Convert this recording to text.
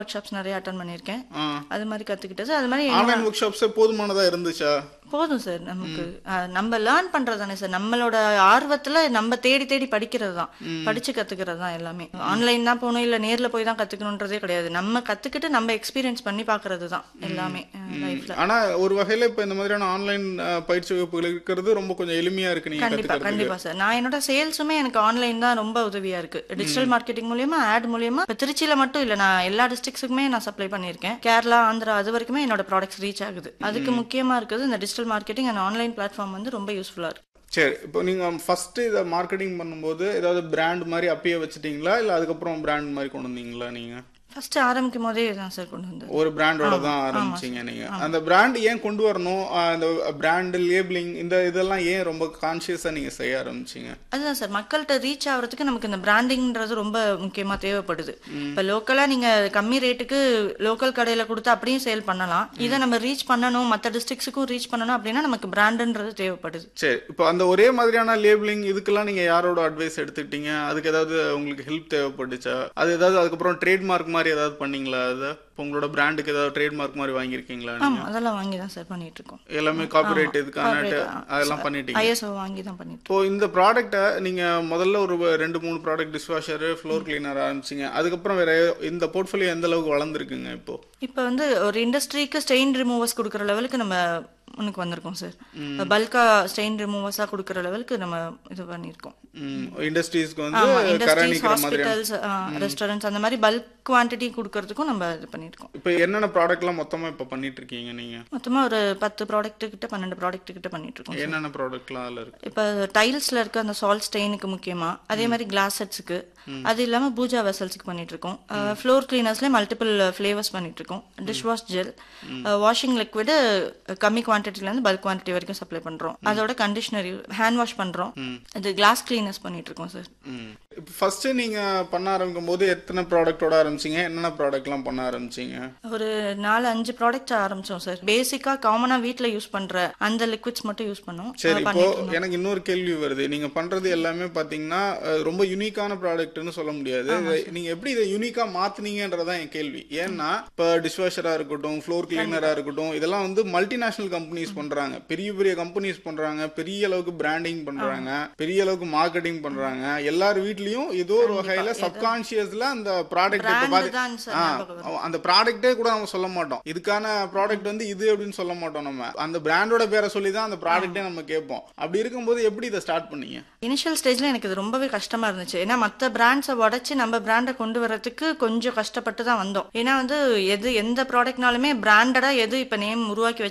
Work shops நிறைய attend பண்ணியிருக்கேன் ஆ. அது மாதிரி கற்றுக்கிட்டது அது மாதிரி ஆன்லைன் ஒர்க் ஷாப்ஸே போதுமானதா இருந்துச்சா போதும் சார் நமக்கு அஹ், நம்ம லேர்ன் பண்றது தானே சார் நம்மளோட ஆர்வத்துல நம்ம தேடி தேடி படிக்கிறது தான் படிச்சு கத்துக்கிறது தான் எல்லாமே ஆன்லைன் தான் போகணும் இல்ல நேர்ல போய் தான் கத்துக்கணுன்றதே கிடையாது நம்ம கத்துக்கிட்டு நம்ம எக்ஸ்பீரியன்ஸ் பண்ணி பாக்குறது தான் எல்லாமே லைஃப்ல ஆனா ஒரு வகையில இப்ப இந்த மாதிரியான ஆன்லைன் பயிற்சி வகுப்புகள் இருக்கிறது ரொம்ப கொஞ்சம் எளிமையா இருக்கு நீங்க கண்டிப்பா கத்துக்கிறதுக்கு கண்டிப்பா சார் நான் என்னோட சேல்ஸுமே எனக்கு ஆன்லைன் தான் ரொம்ப உதவியா இருக்கு டிஜிட்டல் மார்க்கெட்டிங் மூலியமா ஆட் மூலியமா இப்ப திருச்சியில மட்டும் இல்ல நான் எல்லா டிஸ்ட்ரிக்ஸுக்குமே நான் சப்ளை பண்ணியிருக்கேன் கேரளா ஆந்திரா அது வரைக்குமே என்னோட ப்ராடக்ட்ஸ் ரீச் ஆகுது அதுக்கு முக்கியமா இருக்குது இந்த digital marketing and online platform வந்து ரொம்ப யூஸ்ஃபுல்லா இருக்கு சரி இப்போ நீங்க ஃபர்ஸ்ட் இதை மார்க்கெட்டிங் பண்ணும்போது ஏதாவது பிராண்ட் மாதிரி அப்பயே வச்சுட்டீங்களா இல்ல அதுக்கப்புறம் பிராண்ட் மாதிரி கொண்டு வந்தீங்களா நீங்க ஃபர்ஸ்ட் ஆரம்பிக்கும் போதே தான் சார் கொண்டு வந்தது ஒரு பிராண்டோட தான் ஆரம்பிச்சீங்க நீங்க அந்த பிராண்ட் ஏன் கொண்டு வரணும் ஆஹ் அந்த பிராண்ட் லேபிளிங் இந்த இதெல்லாம் ஏன் ரொம்ப கான்சியஸா நீங்க செய்ய ஆரம்பிச்சீங்க அதுதான் சார் மக்கள்கிட்ட ரீச் ஆகிறதுக்கு நமக்கு இந்த பிராண்டிங்ன்றது ரொம்ப முக்கியமா தேவைப்படுது இப்போ லோக்கலா நீங்க கம்மி ரேட்டுக்கு லோக்கல் கடையில கொடுத்து அப்படியும் சேல் பண்ணலாம் இதை நம்ம ரீச் பண்ணணும் மற்ற டிஸ்ட்ரிக்ஸுக்கும் ரீச் பண்ணணும் அப்படின்னா நமக்கு பிராண்டுன்றது தேவைப்படுது சரி இப்போ அந்த ஒரே மாதிரியான லேபிளிங் இதுக்கெல்லாம் நீங்க யாரோட அட்வைஸ் எடுத்துக்கிட்டீங்க அதுக்கு ஏதாவது உங்களுக்கு ஹெல்ப் தேவைப்பட்டுச்சா அது ஏதாவது அதுக்கப்புறம் ட்ரேட்மார்க் மாதிரி ஏதாவது பண்ணீங்களா அது இப்போ உங்களோட பிராண்டுக்கு ஏதாவது ட்ரேட்மார்க் மாதிரி வாங்கியிருக்கீங்களா நீங்க ஆமா அதெல்லாம் வாங்கி தான் சார் பண்ணிட்டு இருக்கோம் எல்லாமே காப்பிரைட் இதுக்கான Corporate, ஆ. அதெல்லாம் பண்ணிட்டீங்க ஐஎஸ்ஓ வாங்கி தான் பண்ணிட்டு இப்போ இந்த ப்ராடக்ட்டை நீங்க முதல்ல ஒரு ரெண்டு மூணு ப்ராடக்ட் டிஷ்வாஷர் ஃப்ளோர் கிளீனர் ஆரம்பிச்சீங்க அதுக்கப்புறம் வேற இந்த போர்ட்ஃபோலியோ எந்த அளவுக்கு வளர்ந்துருக்குங்க இப்போ இப்போ வந்து ஒரு இண்டஸ்ட்ரிக்கு ஸ்டெயின் ரிமூவர்ஸ் கொடுக்குற லெவலுக்கு நம்ம முன்னுக்கு வந்திருக்கோம் சார் பல்கா ஸ்டெயின் ரிமூவர்ஸாக கொடுக்குற லெவலுக்கு நம்ம இது பண்ணியிருக்கோம் இண்டஸ்ட்ரீஸ்க்கு ஆமா வந்து கரை இண்டஸ்ட்ரீஸ் நிக்கிற மாதிரியான ஹாஸ்பிட்டல்ஸ் ரெஸ்டாரண்ட்ஸ் அந்த மாதிரி பல்க் குவான்டிட்டி கொடுக்கறதுக்கும் நம்ம இது பண்ணியிருக்கோம் இப்போ என்னென்ன ப்ராடக்ட்லாம் மொத்தமா இப்போ பண்ணிட்டு இருக்கீங்க நீங்க மொத்தமா ஒரு பத்து ப்ராடக்ட் கிட்ட பன்னெண்டு ப்ராடக்ட் கிட்ட பண்ணிட்டு இருக்கோம் என்னென்ன ப்ராடக்ட்லாம் அதில் இருக்கு இப்போ டைல்ஸ்ல இருக்க அந்த சால்ட் ஸ்டெயினுக்கு முக்கியமா அதே மாதிரி கிளாஸ் செட்ஸுக்கு அது இல்லாம பூஜா வெசல்ஸ்க்கு பண்ணிட்டு இருக்கோம் ஃப்ளோர் கிளீனர்ஸ்ல மல்டிபிள் ஃப்ளேவர்ஸ் பண்ணிட்டு இருக்கோம் dish wash gel washing liquid கம்மி குவான்டிட்டில இருந்து பல்க் குவான்டிட்டி வரைக்கும் சப்ளை பண்றோம் அதோட கண்டிஷனர் ஹேண்ட் வாஷ் பண்றோம் இது கிளாஸ் கிளீனர்ஸ் பண்ணிட்டு இருக்கோம் சார் இப்போ ஃபர்ஸ்ட் நீங்க பண்ண ஆரம்பிக்கும் போது எத்தனை ப்ராடக்ட்டோட ஆரம்பிச்சீங்க என்னென்ன ப்ராடக்ட்லாம் பண்ண ஆரம்பிச்சீங்க ஒரு நாலு அஞ்சு ப்ராடக்ட் ஆரம்பிச்சோம் சார் பேசிக்கா காமனா வீட்ல யூஸ் பண்ற அந்த லிக்விட்ஸ் மட்டும் யூஸ் பண்ணோம் சரி அஹ் இப்போ பண்ணிட்டு இருந்தோம். எனக்கு இன்னொரு கேள்வி வருது நீங்க பண்றது எல்லாமே பாத்தீங்கன்னா அஹ், ரொம்ப யூனிக்கான ப்ராடக்ட்னு சொல்ல முடியாது இதை- நீங்க எப்படி இதை யூனிக்கா மாத்துனீங்கன்றதான் என் கேள்வி ஏன்னா இப்போ டிஷ்வாஷரா இருக்கட்டும் ஃப்ளோர் கிளீனரா இருக்கட்டும் இதெல்லாம் வந்து மல்டிநேஷனல் கம்பெனிஸ் பண்றாங்க பெரிய பெரிய கம்பெனிஸ் பண்றாங்க பெரிய அளவுக்கு பிராண்டிங் பண்றாங்க பெரிய அளவுக்கு மார்க்கெட்டிங் பண்றாங்க எல்லார் வீட்லயும் ஏதோ ஒரு வகையில சப்கான்சியஸ்ல அந்த ப்ராடக்ட் இப்போ Brand பாத்து தான் சார் ஆ, ஞாபகம் அந்த ப்ராடக்ட்டே கூட நம்ம சொல்ல மாட்டோம் இதுக்கான ப்ராடக்ட் வந்து இது அப்படின்னு சொல்ல மாட்டோம் நம்ம அந்த பிராண்டோட பேரை சொல்லி தான் அந்த ப்ராடக்ட்டே நம்ம கேட்போம் அப்படி இருக்கும்போது எப்படி இதை ஸ்டார்ட் பண்ணீங்க இனிஷியல் ஸ்டேஜ்ல எனக்கு இது ரொம்பவே கஷ்டமா இருந்துச்சு ஏன்னா மற்ற பிராண்ட்ஸை உடைச்சு நம்ம பிராண்டை கொண்டு வரதுக்கு கொஞ்சம் கஷ்டப்பட்டு தான் வந்தோம் ஏன்னா வந்து எது எந்த ப்ராடக்ட்னாலுமே பிராண்டடா எது இப்ப நேம் உருவாக்கி